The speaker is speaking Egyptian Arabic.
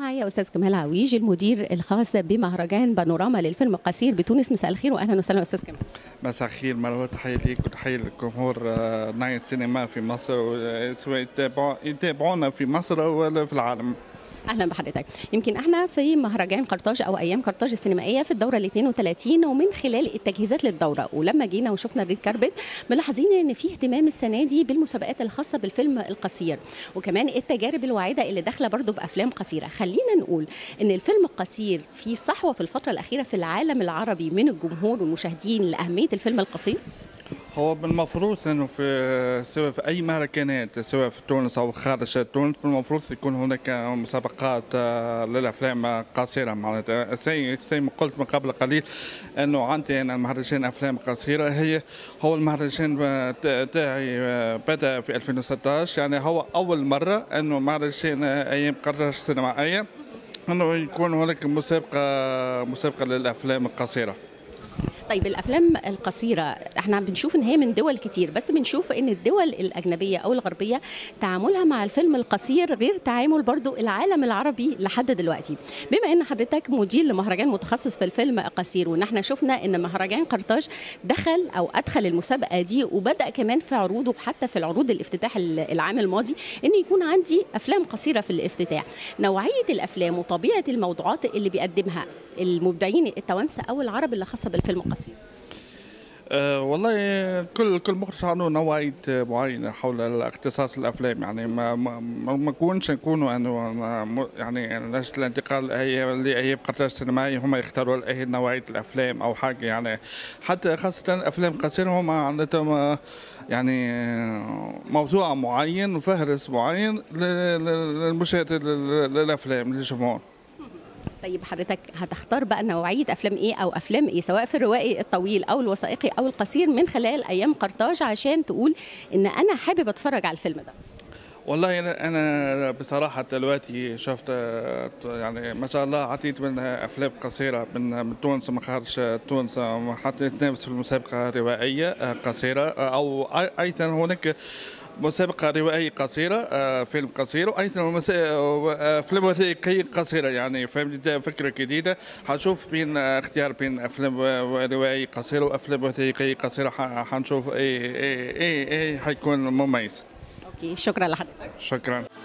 معايا استاذ كمال عويج المدير الخاص بمهرجان بانوراما للفيلم القصير بتونس مساء الخير واهلا وسهلا استاذ كمال مساء الخير مرحبا تحية ليك وتحية للجمهور آه، نايت سينما في مصر و- سواء يتابعوا- يتابعونا في مصر ولا في العالم اهلا بحضرتك يمكن احنا في مهرجان قرطاج او ايام قرطاج السينمائيه في الدوره ال 32 ومن خلال التجهيزات للدوره ولما جينا وشفنا الريد كاربت ملاحظين ان في اهتمام السنه دي بالمسابقات الخاصه بالفيلم القصير وكمان التجارب الواعده اللي داخله برضو بافلام قصيره خلينا نقول ان الفيلم القصير في صحوه في الفتره الاخيره في العالم العربي من الجمهور والمشاهدين لاهميه الفيلم القصير هو من المفروض انه في سواء في اي مهرجانات سواء في تونس او خارج تونس من المفروض يكون هناك مسابقات آه، للافلام القصيره معناتها زي زي ما قلت من قبل قليل انه عندي انا مهرجان افلام قصيره هي هو المهرجان آه، تا- تاعي آه، بدا في 2016 يعني هو اول مره انه مهرجان آه، ايام قرطاج سينمائيه انه يكون هناك مسابقه مسابقه للافلام القصيره طيب الافلام القصيره احنا بنشوف ان هي من دول كتير بس بنشوف ان الدول الاجنبيه او الغربيه تعاملها مع الفيلم القصير غير تعامل برضو العالم العربي لحد دلوقتي بما ان حضرتك مدير لمهرجان متخصص في الفيلم القصير وان احنا شفنا ان مهرجان قرطاج دخل او ادخل المسابقه دي وبدا كمان في عروضه حتى في العروض الافتتاح العام الماضي ان يكون عندي افلام قصيره في الافتتاح نوعيه الافلام وطبيعه الموضوعات اللي بيقدمها المبدعين التوانسه او العرب اللي خاصه بالفيلم القصير أه والله كل كل مخرج عنده نوعية معينة حول اختصاص الأفلام يعني ما ما ما ما نكونش نكونوا أنه م- يعني لجنة الانتقال هي اللي هي بقرطاج سينمائي هم يختاروا هي نوعية الأفلام أو حاجة يعني حتى خاصة الأفلام القصيرة هم عندهم يعني موضوع معين وفهرس معين ل- ل- للمشاهدة لل- للأفلام للجمهور طيب حضرتك هتختار بقى نوعية أفلام إيه أو أفلام إيه سواء في الروائي الطويل أو الوثائقي أو القصير من خلال أيام قرطاج عشان تقول إن أنا حابب أتفرج على الفيلم ده والله انا انا بصراحه دلوقتي شفت آه، يعني ما شاء الله عطيت من افلام قصيره من من تونس ومن خارج تونس آه، حتى نتنافس في المسابقه روائيه آه، قصيره آه، او أي- ايضا هناك مسابقة روائية قصيرة آه، فيلم قصير وأيضا مسا- آه، أفلام وثائقية قصيرة يعني فهمت ده فكرة جديدة حنشوف بين آه، اختيار بين أفلام روائية قصيرة وأفلام وثائقية قصيرة ح- حنشوف إيه إيه إيه إيه حيكون مميز أوكي شكرا لحضرتك شكرا